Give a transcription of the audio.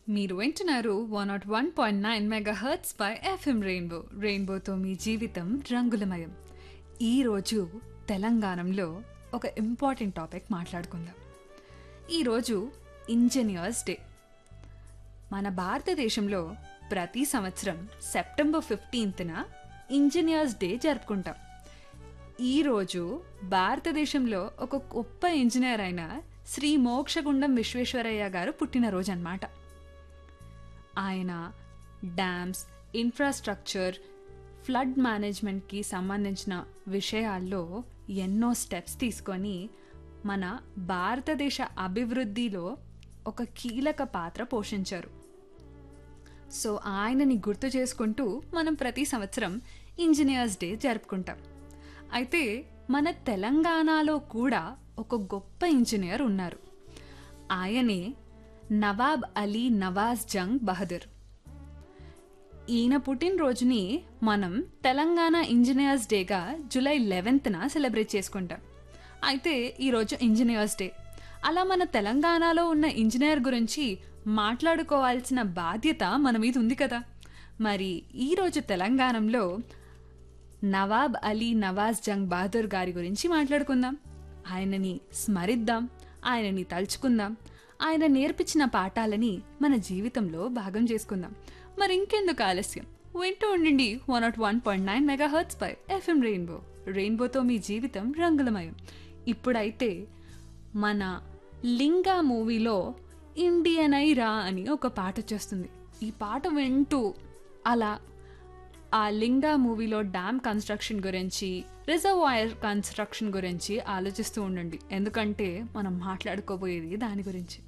మీరు వింటున్నారు one naught one point nine megahertz by FM rainbow రెయిన్బోతో మీ జీవితం రంగులమయం ఈరోజు తెలంగాణలో ఒక ఇంపార్టెంట్ టాపిక్ మాట్లాడుకుందాం ఈరోజు ఇంజనీర్స్ డే మన భారతదేశంలో ప్రతి సంవత్సరం సెప్టెంబర్ ఫిఫ్టీన్త్న ఇంజనీర్స్ డే జరుపుకుంటాం ఈరోజు భారతదేశంలో ఒక గొప్ప ఇంజనీర్ అయిన శ్రీ మోక్షగుండం విశ్వేశ్వరయ్య గారు పుట్టినరోజు అన్నమాట ఆయన డ్యామ్స్ ఇన్ఫ్రాస్ట్రక్చర్ ఫ్లడ్ మేనేజ్మెంట్కి సంబంధించిన విషయాల్లో ఎన్నో స్టెప్స్ తీసుకొని మన భారతదేశ అభివృద్ధిలో ఒక కీలక పాత్ర పోషించారు సో ఆయనని గుర్తు చేసుకుంటూ మనం ప్రతి సంవత్సరం ఇంజనీర్స్ డే జరుపుకుంటాం అయితే మన తెలంగాణలో కూడా ఒక గొప్ప ఇంజనీర్ ఉన్నారు ఆయనే నవాబ్ అలీ నవాజ్ జంగ్ బహదూర్ ఈయన పుట్టినరోజుని మనం తెలంగాణ ఇంజనీర్స్ డేగా జూలై లెవెన్త్న సెలబ్రేట్ చేసుకుంటాం అయితే ఈరోజు ఇంజనీర్స్ డే అలా మన తెలంగాణలో ఉన్న ఇంజనీర్ గురించి మాట్లాడుకోవాల్సిన బాధ్యత మన మీద ఉంది కదా మరి ఈరోజు తెలంగాణలో నవాబ్ అలీ నవాజ్ జంగ్ బహదూర్ గారి గురించి మాట్లాడుకుందాం ఆయనని స్మరిద్దాం ఆయనని తలుచుకుందాం ఆయన నేర్పించిన పాఠాలని మన జీవితంలో భాగం చేసుకుందాం మరి ఇంకెందుకు ఆలస్యం వింటూ ఉండండి one naught one point nine megahertz by FM rainbow రెయిన్బోతో మీ జీవితం రంగులమయం ఇప్పుడైతే మన లింగా మూవీలో ఇండియన్ ఐ రా అని ఒక పాట వచ్చేస్తుంది ఈ పాట వింటూ అలా ఆ లింగా మూవీలో డ్యామ్ కన్స్ట్రక్షన్ గురించి రిజర్వాయర్ కన్స్ట్రక్షన్ గురించి ఆలోచిస్తూ ఉండండి ఎందుకంటే మనం మాట్లాడుకోబోయేది దాని గురించి